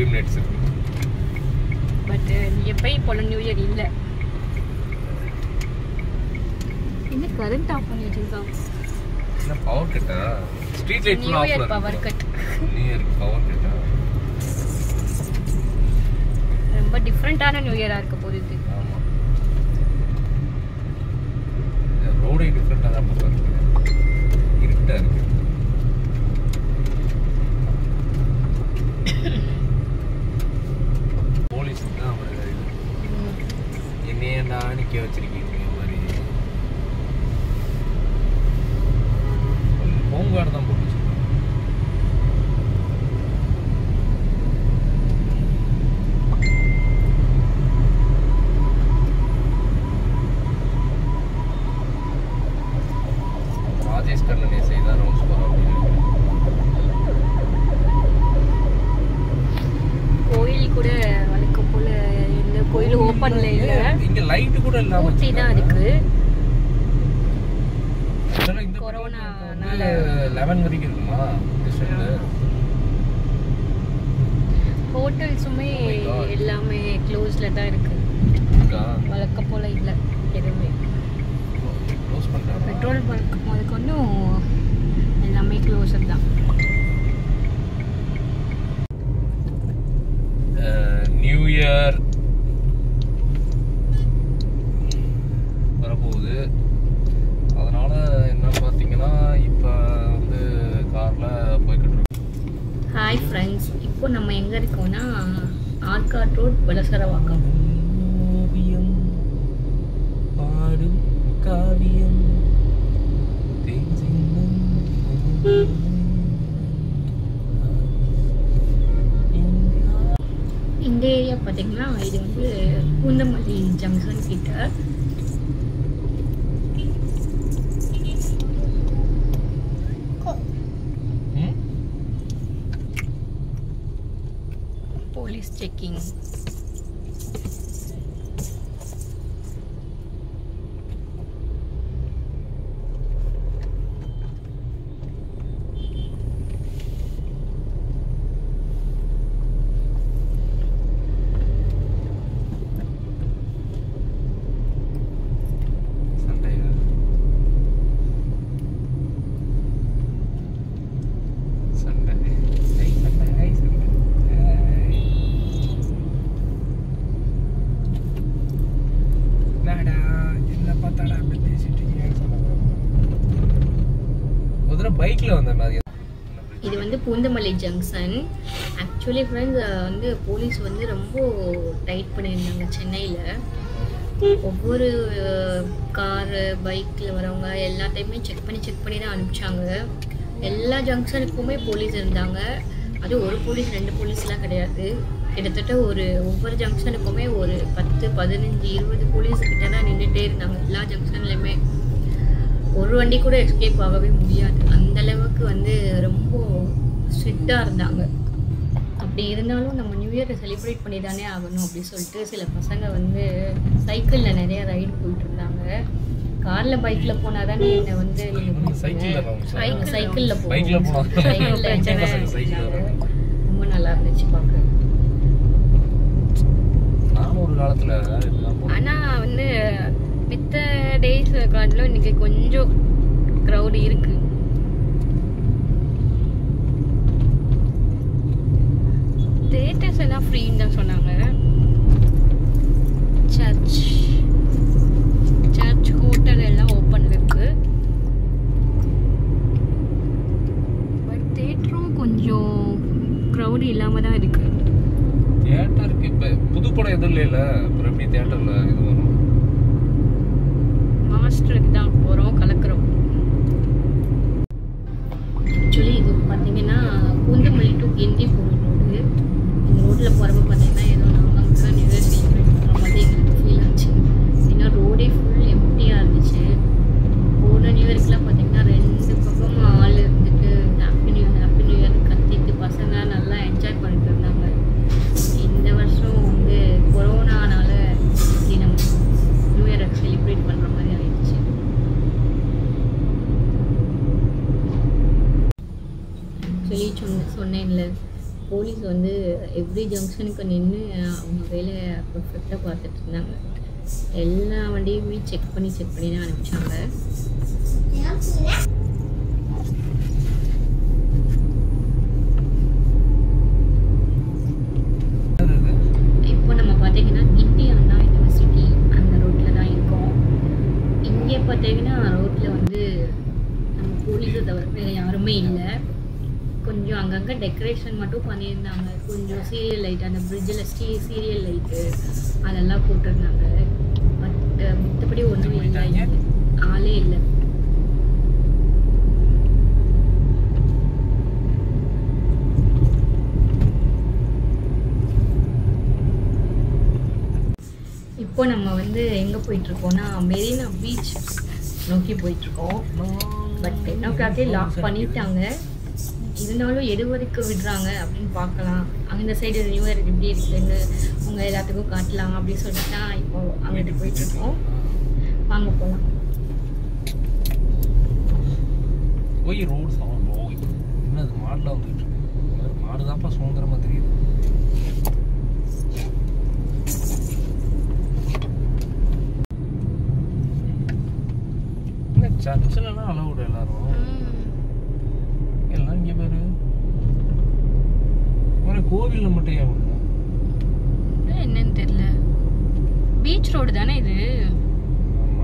Fifty minutes இருக்கு but எப்பயும் போல நியூ இயர் இல்லை என்ன கரண்ட் ஆஃப் பண்ணி வச்சிருக்காங்க என்ன பவர் கட்டா street light new year power cut new இயருக்கு பவர் கட்டா ரொம்ப டிஃப்ரெண்ட்டான நியூ இயராக இருக்க போகுது இது ஆமா ரோடே டிஃப்ரெண்டாக தான் போல இருக்கு இருட்டா இருக்கு போலீஸுக்கு தான் அவர் இது ம். என்னையண்டா நிக்க வச்சிருக்கீங்க இந்த மாதிரி ஹோம் கார்டு தான் போட்டு வச்சிருக்காங்க ராஜேஷ் கண்ணன் இசை தான் ரவுண்ட்ஸ் போகிறோம் கோயில் கூட வழக்கம் போல எந்த கோயிலும் ஓப்பன்ல இல்லை இங்க லைட் கூட இல்லாம ஊட்டி தான் இருக்கு இதெல்லாம் இந்த கொரோனானால. லெவன் வரைக்கும் இருக்குமா டிஸ்டன்ல ஹோட்டல்ஸுமே Oh my God. எல்லாமே க்ளோஸில் தான் இருக்கு இருக்கா வழக்கம் போல இல்லை எதுவுமே க்ளோஸ் பண்ணிட்டாங்க பெட்ரோல் பங்க் முதற்கொண்டும் எல்லாமே க்ளோஸர் தான் நியூ இயர் வரப்போகுது அதனால என்ன பார்த்தீங்கன்னா இப்போ வந்து காரில் போய்கிட்டு இருக்கோம் ஹாய் ஃப்ரெண்ட்ஸ் இப்போ நம்ம எங்கே இருக்கோம்னா ஆர்காட் ரோட் வலசரவாக்கம் ஓவியம் பாடும் காவியம் இந்த ஏரியா பார்த்தீங்கன்னா இது வந்து பூந்தமல்லி ஜங்ஷன் கிட்ட ம் போலீஸ் செக்கிங் சண்டையா சண்டை ஐ, சண்டை ஐ, சண்டை ஐ. என்னடா என்ன பார்த்தாடா அப்படி பேசிட்டு இருக்கீங்கன்னு சொன்னாங்க ஒரு தடவை பைக்ல வந்த மாதிரி இது வந்து பூந்தமல்லி ஜங்ஷன் ஆக்சுவலி ஃப்ரெண்ட்ஸ் வந்து போலீஸ் வந்து ரொம்ப டைட் பண்ணியிருந்தாங்க சென்னையில் ஒவ்வொரு காரு பைக்கில் வரவங்க எல்லாத்தையுமே செக் பண்ணி செக் பண்ணி தான் அனுப்பிச்சாங்க எல்லா ஜங்ஷனுக்குமே போலீஸ் இருந்தாங்க அது ஒரு போலீஸ் ரெண்டு போலீஸ்லாம் கிடையாது கிட்டத்தட்ட ஒரு ஒவ்வொரு ஜங்ஷனுக்குமே ஒரு பத்து பதினஞ்சு இருபது போலீஸ் கிட்ட தான் நின்றுட்டே இருந்தாங்க எல்லா ஜங்ஷன்லையுமே ஒரு வண்டி கூட எஸ்கேப் ஆகவே முடியாது அந்த அளவுக்கு வந்து ரொம்ப ஸ்ட்ரிக்டாக இருந்தாங்க அப்படி இருந்தாலும் நம்ம நியூ இயரை செலிப்ரேட் பண்ணி தானே ஆகணும் அப்படி சொல்லிட்டு சில பசங்க வந்து சைக்கிளில் நிறைய ரைடு போயிட்டு இருந்தாங்க காரில் பைக்கில் போனால் தானே என்னை வந்து நீங்க சைக்கிள்ல rounds ஆ? சைக்கிளில் பைக்ல போனா சைக்கிளில் சின்ன பசங்க சைக்கிள்ல வராங்க. ரொம்ப நல்லா இருந்துச்சு பார்க்க நானும் ஒரு காலத்துல இப்படிதான் போனேன். ஆனால் வந்து மித்த டேஸ் காட்டிலும் இன்னைக்கு கொஞ்சம் க்ரௌடு இருக்கு தேட்டர்ஸ் எல்லாம் ஃப்ரீன்னு தான் சொன்னாங்க சர்ச் சர்ச் ஹோட்டல் எல்லாம் ஓப்பன்ல இருக்கு பட் தேட்டரும் கொஞ்சம் க்ரௌடு இல்லாமல் தான் இருக்கு தியேட்டருக்கு இப்ப புது படம் எதுவும் இல்லைல்ல அப்புறம் எப்படி தியேட்டர்ல இது வரும் மாஸ்டருக்கு தான் போகிறோம் கலக்குறோம் ஆக்சுவலி இது பார்த்தீங்கன்னா பூந்தமல்லி டு கிண்டி போகிற ரோடு இந்த ரோட்டில் போகிறப்ப பார்த்தீங்கன்னா ஏதோ நாங்கள் அங்கே தான் நியூ இயர் செலிப்ரேட் பண்ணுற மாதிரி எங்களுக்கு ஃபீல் ஆச்சு ஏன்னா ரோடே ஃபுல் எம்டியாக இருந்துச்சு போன நியூ இயர்க்குலாம் பார்த்தீங்கன்னா ரெண்டு பக்கமும் ஆள் இருந்துட்டு happy new happy new year கத்திட்டு பசங்க நல்லா என்ஜாய் பண்ணிட்டு இருந்தாங்க இந்த வருஷம் வந்து கொரோனானால இப்படி நம்ம நியூ இயரை செலிப்ரேட் பண்ணுற மாதிரி ஆயிடுச்சு சொல்லி சொன்ன சொன்னேன்ல போலீஸ் வந்து எவ்ரி ஜங்ஷனுக்கு நின்று அவங்க வேலையை பர்ஃபெக்டாக பார்த்துட்டு இருந்தாங்க எல்லா வண்டியுமே செக் பண்ணி செக் பண்ணி தான் அனுப்பிச்சாங்க என்னது இது? இப்போ நம்ம பார்த்தீங்கன்னா கிண்டி அண்ணா யூனிவர்சிட்டி அந்த ரோட்டில் தான் இருக்கோம் இங்கே பார்த்தீங்கன்னா ரோட்டில் வந்து நம்ம போலீஸை தவிர வேறு யாருமே இல்லை கொஞ்சம் அங்கங்கே டெக்கரேஷன் மட்டும் பண்ணியிருந்தாங்க கொஞ்சம் சீரியல் லைட் அந்த பிரிட்ஜில் ஸ்டீ சீரியல் லைட்டு அதெல்லாம் போட்டிருந்தாங்க பட் மற்றபடி ஒன்றும் இல்லை இங்க. ஆளே இல்லை இப்போ நம்ம வந்து எங்கே போயிட்டுருக்கோம்னா மெரினா பீச் நோக்கி போயிட்டுருக்கோம் பட் டென் ஓ கிளாக்கே லாக் பண்ணிட்டாங்க இருந்தாலும் எது வரைக்கும் விடுறாங்க அப்படின்னு பார்க்கலாம் அந்த சைடு நியூ இயர் எப்படி இருக்குன்னு உங்கள் எல்லாத்துக்கும் காட்டலாம் அப்படின்னு சொல்லிட்டு தான் இப்போ அங்கிட்டு போயிட்டுருக்கோம் வாங்க போகலாம் ஓய் ரோடு சவுண்ட் ஓய் என்னது மாடுலாம் வந்துட்டு இருக்கு மாடு தான்ப்பா சுதந்திரமா தெரியுது என்ன சர்ச்சிலலாம் அலவுடு எல்லாரும் எல்லாம் இங்கே பேரு ஒரு கோவிலில் மட்டும் ஏன் விடணும் என்னன்னு தெரியல பீச் ரோடு தானே இது ஆமா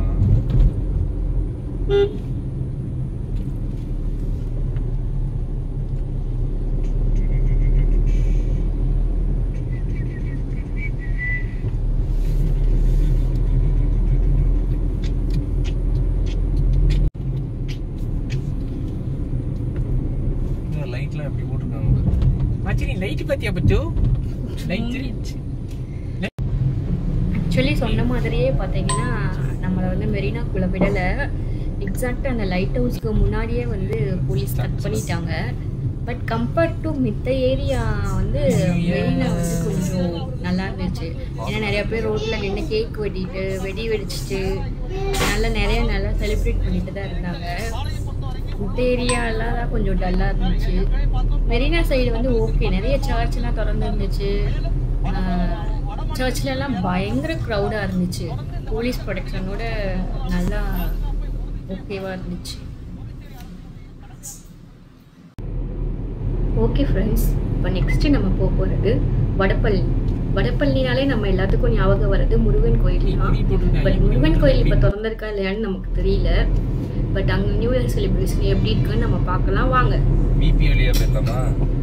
லைட்லாம் எப்படி போட்டிருக்காங்க மச்சி நீ லைட் பத்தியா பச்சு லைட் ஆக்சுவலி சொன்ன மாதிரியே பார்த்தீங்கன்னா நம்மளை வந்து மெரினாக்குள்ளே விடலை எக்ஸாக்டாக அந்த லைட் ஹவுஸ்க்கு முன்னாடியே வந்து போலீஸ் கட் பண்ணிட்டாங்க பட் கம்பேர்ட் டு மித்த ஏரியா வந்து மெரினா வந்து கொஞ்சம் நல்லா இருந்துச்சு ஏன்னா நிறைய பேர் ரோட்டில் நின்று கேக் வெட்டிட்டு வெடி வெடிச்சிட்டு நல்லா நிறைய நல்லா செலிப்ரேட் பண்ணிட்டு தான் இருந்தாங்க மித்த ஏரியாலாம் தான் கொஞ்சம் டல்லாக இருந்துச்சு மெரினா சைடு வந்து ஓகே நிறைய சர்ச்லாம் திறந்து இருந்துச்சு சர்ச்ல எல்லாம் பயங்கர க்ரௌடாக இருந்துச்சு போலீஸ் ப்ரொடெக்ஷனோட நல்லா ஓகேவாக இருந்துச்சு ஓகே ஃப்ரெண்ட்ஸ் இப்போ நெக்ஸ்ட்டு நம்ம போக போகிறது வடப்பள்ளி வடப்பள்ளினாலே நம்ம எல்லாத்துக்கும் ஞாபகம் வர்றது முருகன் கோயில் தான் பட் முருகன் கோயில் இப்போ திறந்திருக்கா இல்லையான்னு நமக்கு தெரியல பட் அங்கே நியூ இயர் செலிப்ரேஷன் எப்படி இருக்குன்னு நம்ம பார்க்கலாம் வாங்க பிபி வழியா போயிடலாமா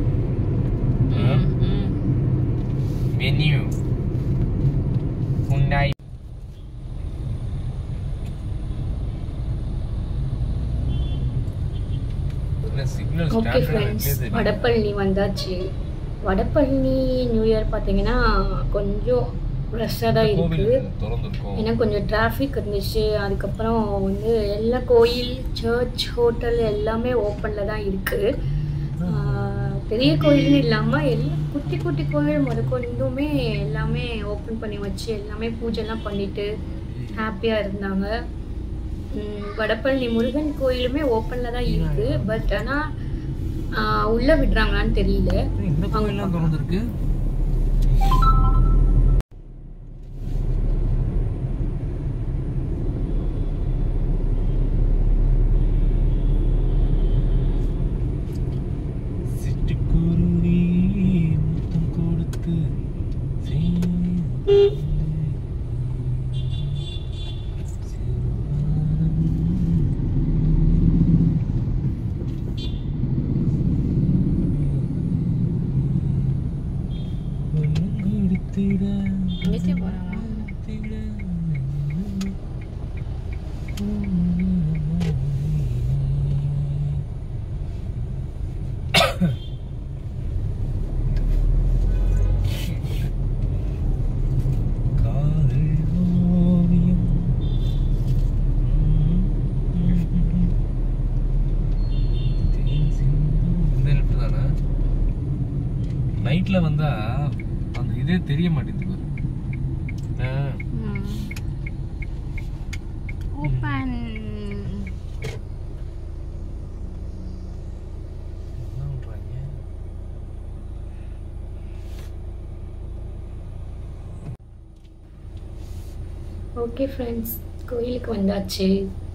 மெனியூ Hyundai signal okay friends Vadapalani வந்தாச்சு வடப்பழனி நியூ இயர் பார்த்தீங்கன்னா கொஞ்சம் ரஷ்ஷாக தான் இருக்குது திறந்துருக்கும் ஏன்னா கொஞ்சம் டிராஃபிக் இருந்துச்சு அதுக்கப்புறம் வந்து எல்லா கோயில் சர்ச் ஹோட்டல் எல்லாமே ஓப்பனில் தான் இருக்குது பெரிய கோயில்னு இல்லாமல் எல்லா குட்டி குட்டி கோயில் முதற்கொண்டுமே எல்லாமே ஓப்பன் பண்ணி வச்சு எல்லாமே பூஜைலாம் பண்ணிட்டு ஹாப்பியாக இருந்தாங்க உம், வடபழனி முருகன் கோயிலுமே ஓப்பனில் தான் இருக்குது பட் ஆனால் உள்ளே விடுறாங்களான்னு தெரியல இந்த கோயில்லாம் திறந்துருக்கு சிட்டுக்குருவி முத்தம் கொடுத்து எங்கேயும் போகிறாங்க காதல் ஓவியம் இந்த எழுப்பு தானே நைட்ல வந்தா அந்த இதே தெரிய மாட்டேங்குது பாரு. ஆ, ஓப்பன் என்ன பண்றாங்க ஓகே ஃப்ரெண்ட்ஸ் கோயிலுக்கு வந்தாச்சு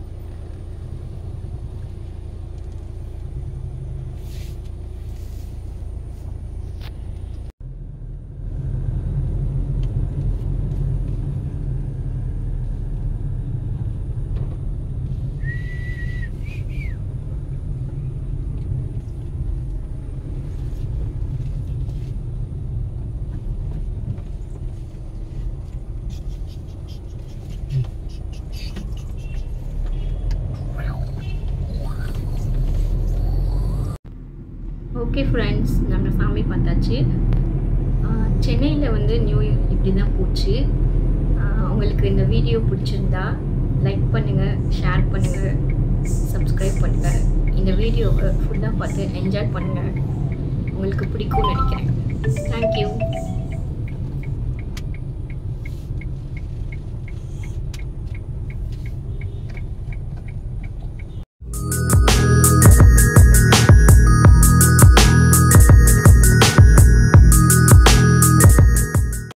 ஓகே ஃப்ரெண்ட்ஸ் நம்ம சாமி பார்த்தாச்சு சென்னையில் வந்து நியூ இயர் இப்படி தான் போச்சு ஆஹ் உங்களுக்கு இந்த வீடியோ பிடிச்சிருந்தா லைக் பண்ணுங்கள் ஷேர் பண்ணுங்கள் சப்ஸ்கிரைப் பண்ணுங்கள் இந்த வீடியோவை ஃபுல்லாக பார்த்து என்ஜாய் பண்ணுங்கள் உங்களுக்கு பிடிக்கும்னு நினைக்கிறேன் தேங்க்யூ